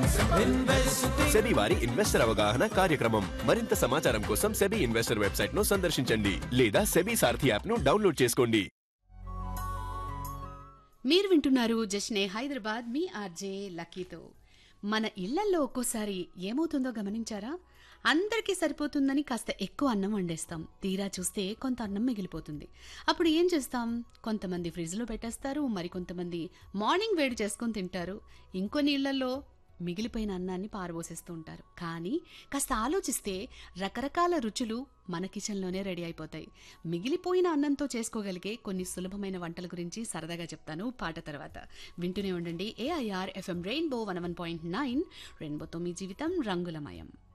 SEBI వారి investor అవగాహన కార్యక్రమం మరింత సమాచారం కోసం సెబీ ఇన్వెస్టర్ వెబ్సైట్ ను సందర్శించండి లేదా సెబీ సారథి యాప్ ను డౌన్లోడ్ చేసుకోండి మీరు వింటున్నారు జష్నే హైదరాబాద్ మీ ఆర్జే లక్కీతో మన ఇళ్లల్లో ఒక్కోసారి ఏమవుతుందో గమనించారా అందరికీ సరిపోతుందని కాస్త ఎక్కువ అన్నం వండేస్తాం తీరా చూస్తే కొంత అన్నం మిగిలిపోతుంది అప్పుడు ఏం చేస్తాం కొంతమంది ఫ్రిడ్జ్లో పెట్టేస్తారు మరికొంతమంది మార్నింగ్ వేడి చేసుకొని తింటారు ఇంకొన్ని ఇళ్లలో మిగిలిపోయిన అన్నాన్ని పారబోసేస్తూ ఉంటారు కానీ కాస్త ఆలోచిస్తే రకరకాల రుచులు మన కిచెన్లోనే రెడీ అయిపోతాయి మిగిలిపోయిన అన్నంతో చేసుకోగలిగే కొన్ని సులభమైన వంటల గురించి సరదాగా చెప్తాను పాట తర్వాత వింటూనే ఉండండి AIR FM rainbow one one point nine రెయిన్బోతో మీ జీవితం రంగులమయం